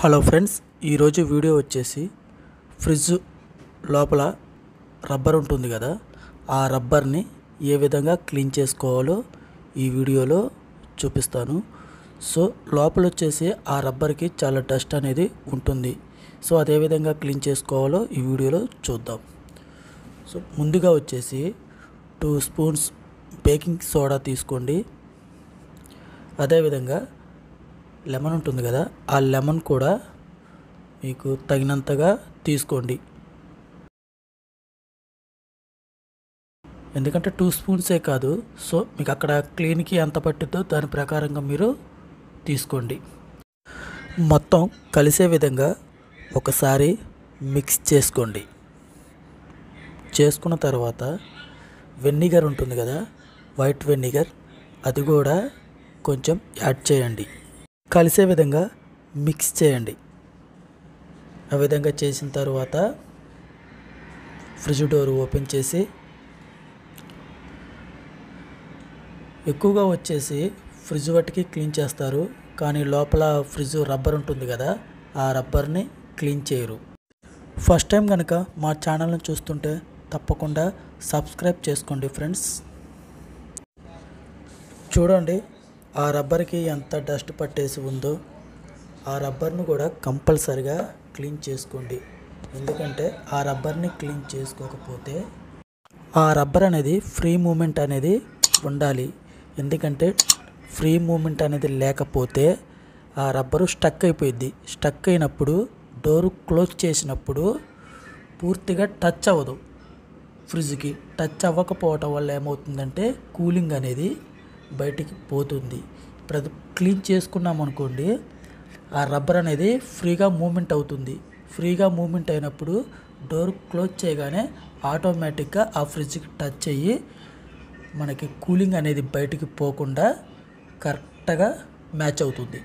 hello friends ఈరోజు video వచ్చేసి fridge లోపల రబ్బర్ ఉంటుంది కదా ఆ రబ్బర్ని ఏ విధంగా క్లీన్ చేసుకోవాలో ఈ వీడియోలో చూపిస్తాను సో లోపల వచ్చేసి ఆ రబ్బర్కి చాలా డస్ట్ అనేది ఉంటుంది సో అదే విధంగా క్లీన్ చేసుకోవాలో ఈ వీడియోలో చూద్దాం సో ముందుగా వచ్చేసి టూ స్పూన్స్ బేకింగ్ సోడా తీసుకోండి అదేవిధంగా లెమన్ ఉంటుంది కదా ఆ లెమన్ కూడా మీకు తగినంతగా తీసుకోండి ఎందుకంటే టూ స్పూన్సే కాదు సో మీకు అక్కడ క్లీన్కి ఎంత పట్టిద్దో దాని ప్రకారంగా మీరు తీసుకోండి మొత్తం కలిసే విధంగా ఒకసారి మిక్స్ చేసుకోండి చేసుకున్న తర్వాత వెనిగర్ ఉంటుంది కదా వైట్ వెనిగర్ అది కూడా కొంచెం యాడ్ చేయండి కలిసే విధంగా మిక్స్ చేయండి ఆ విధంగా చేసిన తర్వాత ఫ్రిడ్జ్ డోర్ ఓపెన్ చేసి ఎక్కువగా వచ్చేసి ఫ్రిడ్జ్ వాటికి క్లీన్ చేస్తారు కానీ లోపల ఫ్రిడ్జ్ రబ్బర్ ఉంటుంది కదా ఆ రబ్బర్ని క్లీన్ చేయరు ఫస్ట్ టైం కనుక మా ఛానల్ని చూస్తుంటే తప్పకుండా సబ్స్క్రైబ్ చేసుకోండి ఫ్రెండ్స్ చూడండి ఆ రబ్బర్కి ఎంత డస్ట్ పట్టేసి ఉందో ఆ రబ్బర్ను కూడా కంపల్సరిగా క్లీన్ చేసుకోండి ఎందుకంటే ఆ రబ్బర్ని క్లీన్ చేసుకోకపోతే ఆ రబ్బర్ అనేది ఫ్రీ మూమెంట్ అనేది ఉండాలి ఎందుకంటే ఫ్రీ మూమెంట్ అనేది లేకపోతే ఆ రబ్బరు స్టక్ అయిపోయింది స్టక్ అయినప్పుడు డోరు క్లోజ్ చేసినప్పుడు పూర్తిగా టచ్ అవ్వదు ఫ్రిడ్జ్కి టచ్ అవ్వకపోవటం వల్ల ఏమవుతుందంటే కూలింగ్ అనేది బయటికి పోతుంది ప్రతి క్లీన్ చేసుకున్నాం అనుకోండి ఆ రబ్బర్ అనేది ఫ్రీగా మూమెంట్ అవుతుంది ఫ్రీగా మూమెంట్ అయినప్పుడు డోర్ క్లోజ్ చేయగానే ఆటోమేటిక్గా ఆ ఫ్రిడ్జ్కి టచ్ అయ్యి మనకి కూలింగ్ అనేది బయటికి పోకుండా కరెక్ట్గా మ్యాచ్ అవుతుంది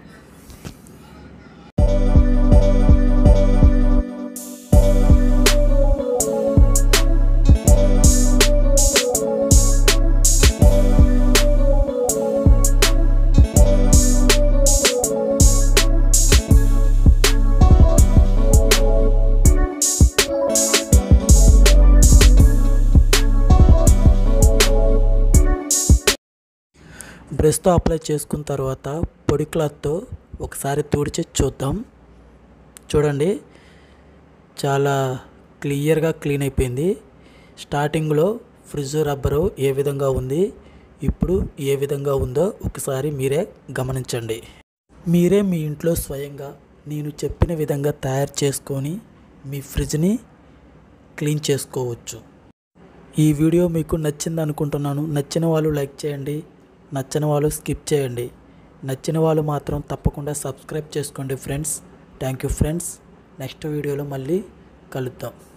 బ్రష్తో అప్లై చేసుకున్న తర్వాత పొడి క్లాత్తో ఒకసారి తుడిచి చూద్దాం చూడండి చాలా క్లియర్గా క్లీన్ అయిపోయింది స్టార్టింగ్లో ఫ్రిడ్జ్ రబ్బరు ఏ విధంగా ఉంది ఇప్పుడు ఏ విధంగా ఉందో ఒకసారి మీరే గమనించండి మీరే మీ ఇంట్లో స్వయంగా నేను చెప్పిన విధంగా తయారు చేసుకొని మీ ఫ్రిడ్జ్ని క్లీన్ చేసుకోవచ్చు ఈ వీడియో మీకు నచ్చింది అనుకుంటున్నాను నచ్చిన వాళ్ళు లైక్ చేయండి నచ్చని వాళ్ళు స్కిప్ చేయండి నచ్చిన వాళ్ళు మాత్రం తప్పకుండా సబ్స్క్రైబ్ చేసుకోండి friends thank you friends next వీడియోలో మళ్ళీ కలుద్దాం